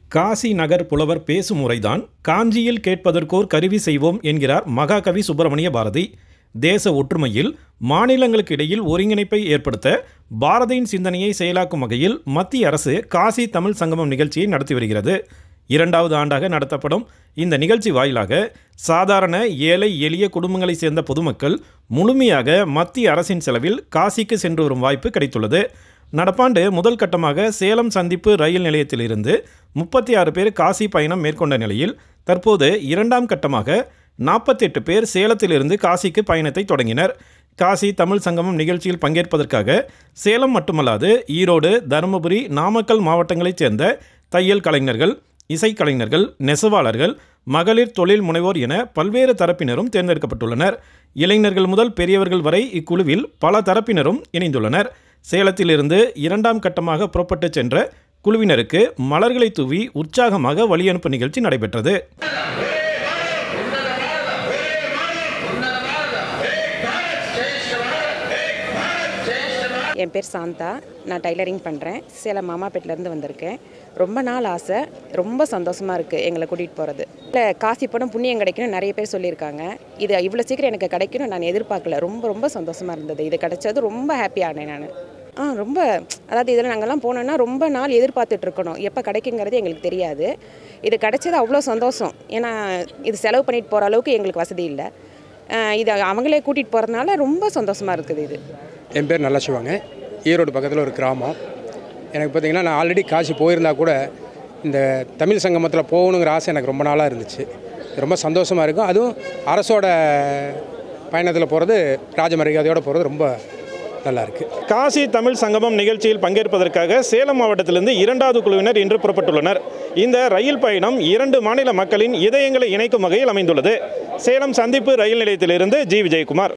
காசி நகர் புலவர் பேசும் முறைதான் காஞ்சியில் கேட்பதற்கோர் கருவி செய்வோம் என்கிறார் மகாகவி சுப்பிரமணிய பாரதி தேச ஒற்றுமையில் மாநிலங்களுக்கு இடையில் ஒருங்கிணைப்பை ஏற்படுத்த பாரதியின் சிந்தனையை செயலாக்கும் வகையில் மத்திய அரசு காசி தமிழ் சங்கமம் நிகழ்ச்சியை நடத்தி வருகிறது இரண்டாவது ஆண்டாக நடத்தப்படும் இந்த நிகழ்ச்சி வாயிலாக சாதாரண ஏழை எளிய குடும்பங்களைச் சேர்ந்த பொதுமக்கள் முழுமையாக மத்திய அரசின் செலவில் காசிக்கு சென்று வரும் வாய்ப்பு கிடைத்துள்ளது நடப்பாண்டு முதல் கட்டமாக சேலம் சந்திப்பு ரயில் நிலையத்திலிருந்து முப்பத்தி ஆறு பேர் காசி பயணம் மேற்கொண்ட நிலையில் தற்போது இரண்டாம் கட்டமாக நாற்பத்தெட்டு பேர் சேலத்திலிருந்து காசிக்கு பயணத்தை தொடங்கினர் காசி தமிழ் சங்கமம் நிகழ்ச்சியில் பங்கேற்பதற்காக சேலம் மட்டுமல்லாது ஈரோடு தருமபுரி நாமக்கல் மாவட்டங்களைச் சேர்ந்த தையல் கலைஞர்கள் இசைக்கலைஞர்கள் நெசவாளர்கள் மகளிர் தொழில் முனைவோர் என பல்வேறு தரப்பினரும் தேர்ந்தெடுக்கப்பட்டுள்ளனர் இளைஞர்கள் முதல் பெரியவர்கள் வரை இக்குழுவில் பல தரப்பினரும் இணைந்துள்ளனர் சேலத்திலிருந்து இரண்டாம் கட்டமாக புறப்பட்டுச் சென்ற குழுவினருக்கு மலர்களை தூவி உற்சாகமாக வழியனுப்பு நிகழ்ச்சி நடைபெற்றது என் பேர் சாந்தா நான் டைலரிங் பண்ணுறேன் சேலம் மாமாப்பேட்டிலேருந்து வந்திருக்கேன் ரொம்ப நாள் ஆசை ரொம்ப சந்தோஷமாக இருக்குது எங்களை கூட்டிகிட்டு போகிறது இல்லை காசி படம் புண்ணியம் கிடைக்கணும் நிறைய பேர் சொல்லியிருக்காங்க இது இவ்வளோ சீக்கிரம் எனக்கு கிடைக்கணும் நான் எதிர்பார்க்கல ரொம்ப ரொம்ப சந்தோஷமாக இருந்தது இது கிடைச்சது ரொம்ப ஹாப்பியானேன் நான் ஆ ரொம்ப அதாவது இதில் நாங்கள்லாம் போனோன்னா ரொம்ப நாள் எதிர்பார்த்துட்டு இருக்கணும் எப்போ கிடைக்குங்கிறது எங்களுக்கு தெரியாது இது கிடைச்சது அவ்வளோ சந்தோஷம் ஏன்னா இது செலவு பண்ணிட்டு போகிற அளவுக்கு எங்களுக்கு வசதி இல்லை இது அவங்களே கூட்டிகிட்டு போகிறதுனால ரொம்ப சந்தோஷமாக இருக்குது இது என் பேர் நல்ல சிவாங்க ஈரோடு பக்கத்தில் ஒரு கிராமம் எனக்கு பார்த்தீங்கன்னா நான் ஆல்ரெடி காசி போயிருந்தா கூட இந்த தமிழ் சங்கமத்தில் போகணுங்கிற ஆசை எனக்கு ரொம்ப நாளாக இருந்துச்சு ரொம்ப சந்தோஷமாக இருக்கும் அதுவும் அரசோட பயணத்தில் போகிறது ராஜமரியாதையோடு போகிறது ரொம்ப நல்லா இருக்குது காசி தமிழ் சங்கமம் நிகழ்ச்சியில் பங்கேற்பதற்காக சேலம் மாவட்டத்திலிருந்து இரண்டாவது குழுவினர் இன்று புறப்பட்டுள்ளனர் இந்த ரயில் பயணம் இரண்டு மாநில மக்களின் இதயங்களை இணைக்கும் வகையில் அமைந்துள்ளது சேலம் சந்திப்பு ரயில் நிலையத்திலிருந்து ஜி விஜயகுமார்